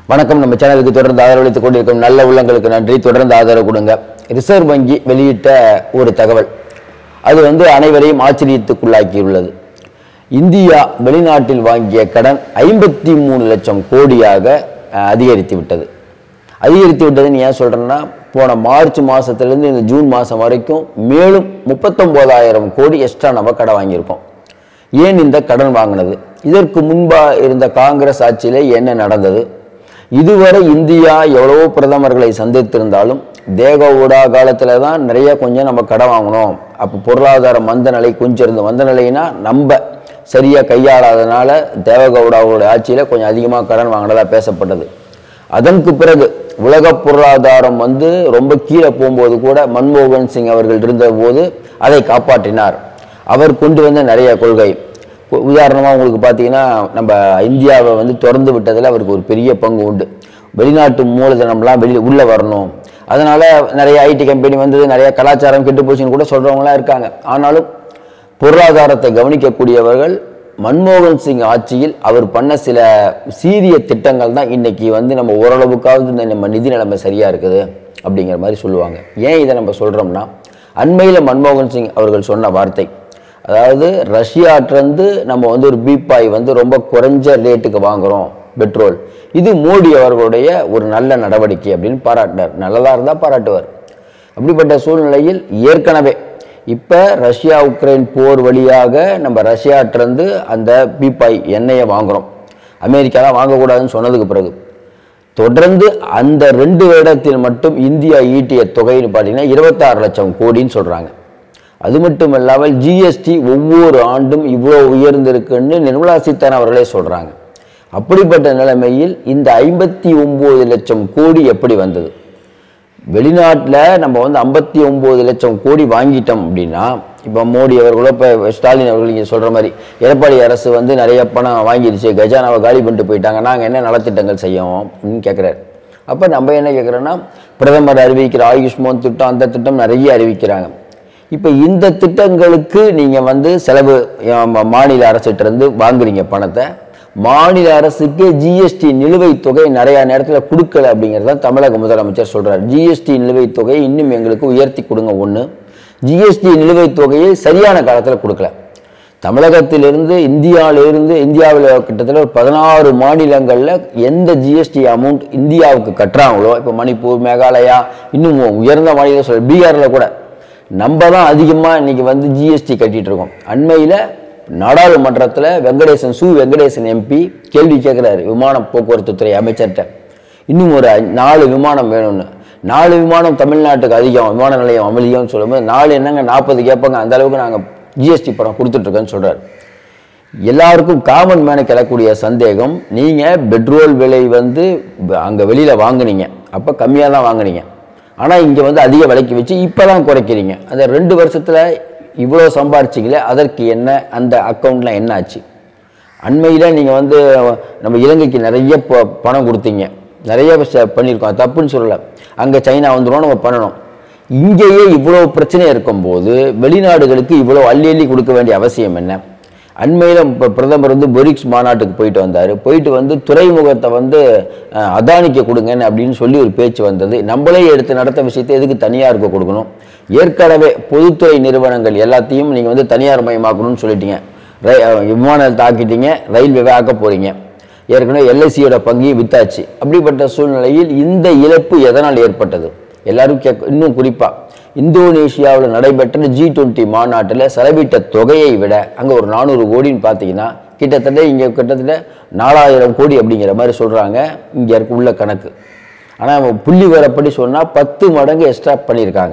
வணக்கம் நம்ம சேனலுக்கு தொடர்ந்து ஆதரவளித்துக் கொண்டிருக்கும் நல்ல உள்ளங்களுக்கு நன்றி தொடர்ந்து ஆதரவு கொடுங்க ரிசர்வ் வங்கி வெளியிட்ட ஒரு தகவல் அது வந்து அனைவரையும் ஆச்சரியத்துக்குள்ளாக்கியுள்ளது இந்தியா வெளிநாட்டில் வாங்கிய கடன் ஐம்பத்தி மூணு லட்சம் கோடியாக அஹ், அதிகரித்து விட்டது அதிகரித்து விட்டதுன்னு ஏன் சொல்றேன்னா போன மார்ச் மாசத்திலிருந்து இந்த ஜூன் மாசம் வரைக்கும் மேலும் முப்பத்தொன்பதாயிரம் கோடி எக்ஸ்ட்ரா நம்ம கடன் வாங்கியிருக்கோம் ஏன் இந்த கடன் வாங்கினது இதற்கு முன்பா இருந்த காங்கிரஸ் ஆட்சியிலே என்ன நடந்தது இதுவரை இந்தியா எவ்வளவோ பிரதமர்களை சந்தித்திருந்தாலும் தேகவுடா காலத்துல தான் நிறைய கொஞ்சம் நம்ம கடன் வாங்கினோம் அப்போ பொருளாதார மந்த நிலை கொஞ்சம் இருந்த மந்த நிலைனா நம்ம சரியா கையாளாதனால தேவகவுடாவுடைய ஆட்சியில கொஞ்சம் அதிகமாக கடன் வாங்கினதா பேசப்பட்டது அதற்கு பிறகு உலக பொருளாதாரம் வந்து ரொம்ப கீழே போகும்போது கூட மன்மோகன் சிங் அவர்கள் இருந்தபோது அதை காப்பாற்றினார் அவர் கொண்டு வந்த நிறைய கொள்கை உ- உதாரணமா உங்களுக்கு பார்த்தீங்கன்னா நம்ம இந்தியாவை வந்து திறந்து விட்டதில் அவருக்கு ஒரு பெரிய பங்கு உண்டு வெளிநாட்டு மூலதனம்லாம் வெளியில் உள்ளே வரணும் அதனால நிறைய ஐடி கம்பெனி வந்தது நிறைய கலாச்சாரம் கெட்டு போச்சுன்னு கூட சொல்றவங்களாம் இருக்காங்க ஆனாலும் பொருளாதாரத்தை கவனிக்கக்கூடியவர்கள் மன்மோகன் சிங் ஆட்சியில் அவர் பண்ண சில சீரிய திட்டங்கள் தான் இன்னைக்கு வந்து நம்ம ஓரளவுக்காவது இந்த நம்ம நிதி நிலைமை சரியா இருக்குது அப்படிங்கிற மாதிரி சொல்லுவாங்க ஏன் இதை நம்ம சொல்றோம்னா அண்மையில் மன்மோகன் சிங் அவர்கள் சொன்ன வார்த்தை அதாவது ரஷ்யாட்டிருந்து நம்ம வந்து ஒரு பீப்பாய் வந்து ரொம்ப குறைஞ்ச ரேட்டுக்கு வாங்குறோம் பெட்ரோல் இது மோடி அவர்களுடைய ஒரு நல்ல நடவடிக்கை அப்படின்னு பாராட்டினார் நல்லதா இருந்தா பாராட்டுவார் அப்படிப்பட்ட சூழ்நிலையில் ஏற்கனவே இப்போ ரஷ்யா உக்ரைன் போர் வழியாக நம்ம ரஷ்யாட்டிருந்து அந்த பீப்பாய் எண்ணெயை வாங்குறோம் அமெரிக்காலாம் வாங்கக்கூடாதுன்னு சொன்னதுக்கு பிறகு தொடர்ந்து அந்த ரெண்டு வருடத்தில் மட்டும் இந்தியா ஈட்டிய தொகைன்னு பார்த்தீங்கன்னா இருபத்தாறு லட்சம் கோடின்னு சொல்கிறாங்க அது மட்டும் இல்லாமல் ஜிஎஸ்டி ஒவ்வொரு ஆண்டும் இவ்வளோ உயர்ந்திருக்குன்னு நிர்மலா சீதாராமன் அவர்களே சொல்கிறாங்க அப்படிப்பட்ட நிலைமையில் இந்த ஐம்பத்தி ஒம்பது லட்சம் கோடி எப்படி வந்தது வெளிநாட்டில் நம்ம வந்து ஐம்பத்தி ஒம்பது லட்சம் கோடி வாங்கிட்டோம் அப்படின்னா இப்போ மோடி அவர்களோ இப்போ ஸ்டாலின் அவர்கள் இங்கே சொல்கிற மாதிரி எடப்பாடி அரசு வந்து நிறைய பணம் வாங்கிடுச்சு கஜானாவை காலி பண்ணிட்டு போயிட்டாங்க நாங்கள் என்ன நலத்திட்டங்கள் செய்யோம் அப்படின்னு கேட்குறாரு அப்போ நம்ம என்ன கேட்குறோன்னா பிரதமர் அறிவிக்கிற ஆயுஷ்மான் திட்டம் அந்த திட்டம் நிறைய அறிவிக்கிறாங்க இப்போ இந்த திட்டங்களுக்கு நீங்கள் வந்து செலவு அஹ், மா- மாநில அரசிட்டிருந்து வாங்குறீங்க பணத்தை மாநில அரசுக்கு ஜிஎஸ்டி நிலுவைத் தொகை நிறைய நேரத்தில் கொடுக்கல அப்படிங்கிறத தமிழக முதலமைச்சர் சொல்றார் ஜிஎஸ்டி நிலுவைத் தொகையை இன்னும் எங்களுக்கு உயர்த்தி கொடுங்க ஒன்று ஜிஎஸ்டி நிலுவைத் தொகையை சரியான காலத்தில் கொடுக்கல தமிழகத்திலிருந்து இந்தியாவிலிருந்து இந்தியாவில் கிட்டத்தட்ட ஒரு பதினாறு மாநிலங்களில் எந்த ஜிஎஸ்டி அமௌண்ட் இந்தியாவுக்கு கட்டுறாங்களோ இப்போ மணிப்பூர் மேகாலயா இன்னும் உயர்ந்த மாநிலம் சொல்ல பீகாரில் கூட நம்ம தான் அதிகமாக இன்னைக்கு வந்து ஜிஎஸ்டி கட்டிட்டு இருக்கோம் அண்மையில் நாடாளுமன்றத்தில் வெங்கடேசன் சு வெங்கடேசன் எம்பி கேள்வி கேட்குறாரு விமான போக்குவரத்து துறை அமைச்சர்கிட்ட இன்னும் ஒரு அஞ்சு- நாலு விமானம் வேணும்னு நாலு விமானம் தமிழ்நாட்டுக்கு அதிகம் விமான நிலையம் அமளியம்னு சொல்லும்போது நாலு என்னங்க நாற்பது கேட்பாங்க அந்த அளவுக்கு நாங்கள் ஜிஎஸ்டி பணம் கொடுத்துட்ருக்கோன்னு சொல்கிறார் எல்லாருக்கும் காமன் மேனுக்கு எழக்கூடிய சந்தேகம் நீங்கள் பெட்ரோல் விலை வந்து அங்கே வெளியில் வாங்குனீங்க அப்போ கம்மியாக தான் வாங்குனீங்க ஆனால் இங்கே வந்து அதிக விலைக்கு வச்சு இப்போ தான் குறைக்கிறீங்க அந்த ரெண்டு வருஷத்தில் இவ்வளோ சம்பாரிச்சிங்களே அதற்கு என்ன அந்த அக்கௌண்ட்டில் என்ன ஆச்சு அண்மையில் நீங்கள் வந்து நம்ம இலங்கைக்கு நிறைய ப- பணம் கொடுத்தீங்க நிறைய விஷ- பண்ணியிருக்கோம் அது தப்புன்னு சொல்லலை அங்கே சைனா வந்துடும் நம்ம பண்ணணும் இங்கேயே இவ்வளோ பிரச்சனை இருக்கும்போது வெளிநாடுகளுக்கு இவ்வளோ அள்ளி அள்ளி கொடுக்க வேண்டிய அவசியம் என்ன அண்மையில் இப்போ பிரதமர் வந்து பொரிக்ஸ் மாநாட்டுக்கு போயிட்டு வந்தார் போயிட்டு வந்து துறைமுகத்தை வந்து அஹ், அதானிக்கு கொடுங்கன்னு அப்படின்னு சொல்லி ஒரு பேச்சு வந்தது நம்மளே எடுத்து நடத்த விஷயத்தை எதுக்கு தனியாருக்கு கொடுக்கணும் ஏற்கனவே பொதுத்துறை நிறுவனங்கள் எல்லாத்தையும் நீங்கள் வந்து தனியார் மயமாக்கணும்னு சொல்லிட்டீங்க ரை- அஹ், விமானத்தை ஆக்கிட்டீங்க ரயில்வே ஆக்க போகிறீங்க ஏற்கனவே எல்ஐசியோட பங்கையும் வித்தாச்சு அப்படிப்பட்ட சூழ்நிலையில் இந்த இழப்பு எதனால் ஏற்பட்டது எல்லாரும் கேட்க இன்னும் குறிப்பாக இந்தோனேஷியாவில் நடைபெற்ற ஜி டுவெண்ட்டி மாநாட்டில் செலவிட்ட தொகையை விட அங்கே ஒரு நானூறு கோடின்னு பார்த்தீங்கன்னா கிட்டத்தட்ட இங்கே கிட்டத்தட்ட நாலாயிரம் கோடி அப்படிங்கிற மாதிரி சொல்கிறாங்க இங்கே இருக்க உள்ள கணக்கு ஆனால் புள்ளி வரப்படி சொன்னால் பத்து மடங்கு எக்ஸ்ட்ரா பண்ணியிருக்காங்க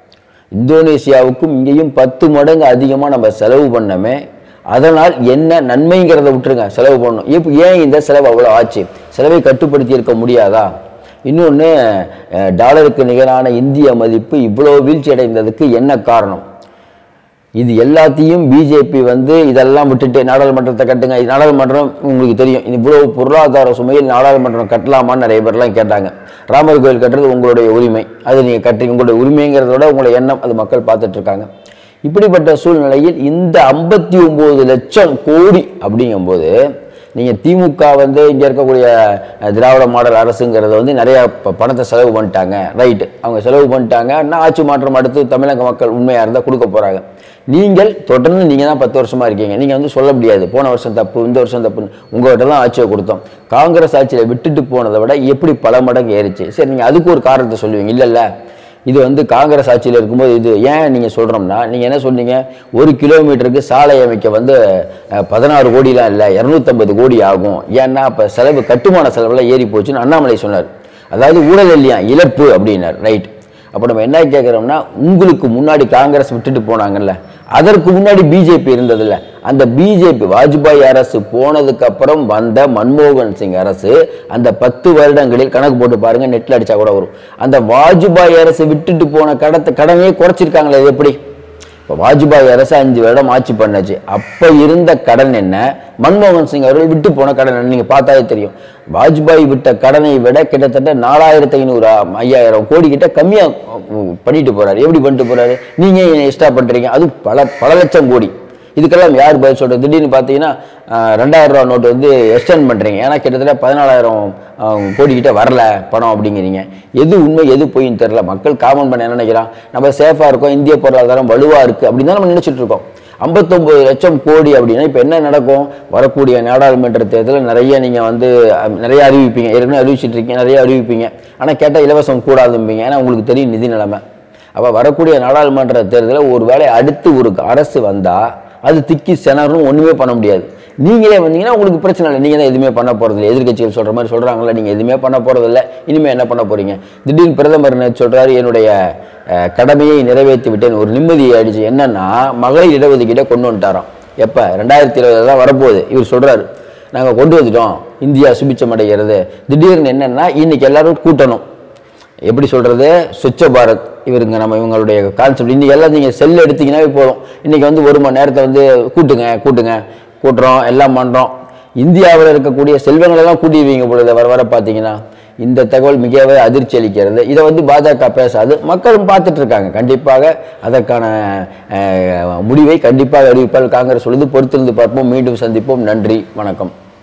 இந்தோனேசியாவுக்கும் இங்கேயும் பத்து மடங்கு அதிகமாக நம்ம செலவு பண்ணமே அதனால் என்ன நன்மைங்கிறத விட்டுருங்க செலவு பண்ணணும் இப்போ ஏன் இந்த செலவு அவ்வளோ ஆச்சு செலவை கட்டுப்படுத்தி இருக்க முடியாதா இன்னொன்று டாலருக்கு நிகரான இந்திய மதிப்பு இவ்வளோ வீழ்ச்சி அடைந்ததுக்கு என்ன காரணம் இது எல்லாத்தையும் பிஜேபி வந்து இதெல்லாம் விட்டுட்டு நாடாளுமன்றத்தை கட்டுங்க இது நாடாளுமன்றம் உங்களுக்கு தெரியும் இது இவ்வளவு பொருளாதார சுமையில் நாடாளுமன்றம் கட்டலாமான்னு நிறைய பேர்லாம் கேட்டாங்க ராமர் கோயில் கட்டுறது உங்களுடைய உரிமை அது நீங்கள் கட்டுறீங்க உங்களுடைய உரிமைங்கிறத விட உங்களுடைய எண்ணம் அது மக்கள் பார்த்துட்டு இருக்காங்க இப்படிப்பட்ட சூழ்நிலையில் இந்த ஐம்பத்தி ஒம்பது லட்சம் கோடி அப்படிங்கும்போது நீங்கள் திமுக வந்து இங்கே இருக்கக்கூடிய அஹ், திராவிட மாடல் அரசுங்கிறத வந்து நிறைய ப- பணத்தை செலவு பண்ணிட்டாங்க ரைட்டு அவங்க செலவு பண்ணிட்டாங்க இன்னும் ஆட்சி மாற்றம் அடுத்து தமிழக மக்கள் உண்மையாக இருந்தால் கொடுக்க போகிறாங்க நீங்கள் தொடர்ந்து நீங்கள் தான் பத்து வருஷமா இருக்கீங்க நீங்கள் வந்து சொல்ல முடியாது போன வருஷம் தப்பு இந்த வருஷம் தப்புன்னு உங்கள்கிட்ட தான் ஆட்சியை கொடுத்தோம் காங்கிரஸ் ஆட்சியில் விட்டுட்டு போனதை விட எப்படி பல மடங்கு ஏறிச்சு சரி நீங்கள் அதுக்கு ஒரு காரணத்தை சொல்லுவீங்க இல்லைல்ல இது வந்து காங்கிரஸ் ஆட்சியில் இருக்கும்போது இது ஏன் நீங்கள் சொல்கிறோம்னா நீங்கள் என்ன சொன்னீங்க ஒரு கிலோமீட்டருக்கு சாலை அமைக்க வந்து அஹ், பதினாறு கோடிலாம் இல்லை இரநூத்தம்பது கோடி ஆகும் ஏன்னா அப்போ செலவு கட்டுமான செலவுலாம் ஏறி போச்சுன்னு அண்ணாமலை சொன்னார் அதாவது ஊழல் இல்லையா இழப்பு அப்படின்னார் ரைட் அப்போ நம்ம என்ன கேட்குறோம்னா உங்களுக்கு முன்னாடி காங்கிரஸ் விட்டுட்டு போனாங்கல்ல அதற்கு முன்னாடி பிஜேபி இருந்ததில்ல அந்த பிஜேபி வாஜ்பாய் அரசு போனதுக்கு அப்புறம் வந்த மன்மோகன் சிங் அரசு அந்த பத்து வருடங்களில் கணக்கு போட்டு பாருங்க நெட்ல அடிச்சா கூட வரும் அந்த வாஜ்பாய் அரசு விட்டுட்டு போன கடத்தை கடனையே குறைச்சிருக்காங்களே இது எப்படி இப்போ வாஜ்பாய் அரசு அஞ்சு வருடம் ஆட்சி பண்ணாச்சு அப்போ இருந்த கடன் என்ன மன்மோகன் சிங் அவர்கள் விட்டு போன கடன் என்ன நீங்கள் பார்த்தாலே தெரியும் வாஜ்பாய் விட்ட கடனை விட கிட்டத்தட்ட நாலாயிரத்தி ஐநூறு ஐயாயிரம் கோடி கிட்ட கம்மியாக பண்ணிட்டு போறாரு எப்படி பண்ணிட்டு போறாரு நீங்க எக்ஸ்ட்ரா பண்றீங்க அது பல பல லட்சம் கோடி இதுக்கெல்லாம் யார் பதில் சொல்றது திடீர்னு பார்த்தீங்கன்னா ஆஹ், ரெண்டாயிரம் ரூபா நோட்டு வந்து எக்ஸ்டெண்ட் பண்றீங்க ஏன்னா கிட்டத்தட்ட பதினாலாயிரம் கோடி கிட்ட வரல பணம் அப்படிங்கிறீங்க எது உண்மை எது பொய்ன்னு தெரியல மக்கள் காமன் பண்ண என்ன நினைக்கிறான் நம்ம சேஃபா இருக்கோம் இந்திய பொருளாதாரம் வலுவா இருக்கு அப்படின்னு தான் நம்ம நினைச்சிட்டு இருக்கோம் ஐம்பத்தொம்பது லட்சம் கோடி அப்படின்னா இப்போ என்ன நடக்கும் வரக்கூடிய நாடாளுமன்ற தேர்தலில் நிறைய நீங்கள் வந்து அஹ், நிறைய அறிவிப்பீங்க ஏற்கனவே அறிவிச்சிட்டு இருக்கீங்க நிறைய அறிவிப்பீங்க ஆனால் கேட்டால் இலவசம் கூடாதும்பீங்க ஏன்னா உங்களுக்கு தெரியும் நிதி நிலைமை அப்போ வரக்கூடிய நாடாளுமன்ற தேர்தலில் ஒரு வேளை அடுத்து ஒரு அரசு வந்தால் அது திக்கி செனரும் ஒன்றுமே பண்ண முடியாது நீங்களே வந்தீங்கன்னா உங்களுக்கு பிரச்சனை இல்லை நீங்கள் தான் எதுவுமே பண்ண போகிறதில்ல எதிர்க்கட்சிகள் சொல்கிற மாதிரி சொல்கிறாங்களா நீங்கள் எதுவுமே பண்ண போகிறதில்ல இனிமேல் என்ன பண்ண போகிறீங்க திடீர்னு பிரதமர் நேத்து சொல்றாரு என்னுடைய அஹ், கடமையை நிறைவேற்றி விட்டேன் ஒரு நிம்மதியை அடிச்சு என்னன்னா மகளிர் இடஒதுக்கீட்டை கொண்டு வந்துட்டாராம் எப்போ ரெண்டாயிரத்தி இருபதுல தான் வரப்போகுது இவர் சொல்கிறாரு நாங்கள் கொண்டு வந்துட்டோம் இந்தியா சுபிச்சம் அடைகிறது திடீர்னு என்னன்னா இன்னைக்கு எல்லாரும் கூட்டணும் எப்படி சொல்றது சுவிட்ச பாரத் இவருங்க நம்ம இவங்களுடைய கான்செப்ட் இன்னைக்கு எல்லாம் நீங்கள் செல் எடுத்தீங்கன்னாவே போதும் இன்னைக்கு வந்து ஒரு மணி நேரத்தை வந்து கூட்டுங்க கூட்டுங்க கூட்டுறோம் எல்லாம் பண்ணுறோம் இந்தியாவில் இருக்கக்கூடிய செல்வங்கள் எல்லாம் கூட்டிடுவீங்க பொழுது வர வர பார்த்தீங்கன்னா இந்த தகவல் மிகவே அதிர்ச்சி அளிக்கிறது இதை வந்து பாஜக பேசாது மக்களும் பார்த்துட்டு இருக்காங்க கண்டிப்பாக அதற்கான அஹ், முடிவை கண்டிப்பாக அறிவிப்பால் காங்கிரஸ் சொல்லுது பொறுத்திருந்து பார்ப்போம் மீண்டும் சந்திப்போம் நன்றி வணக்கம்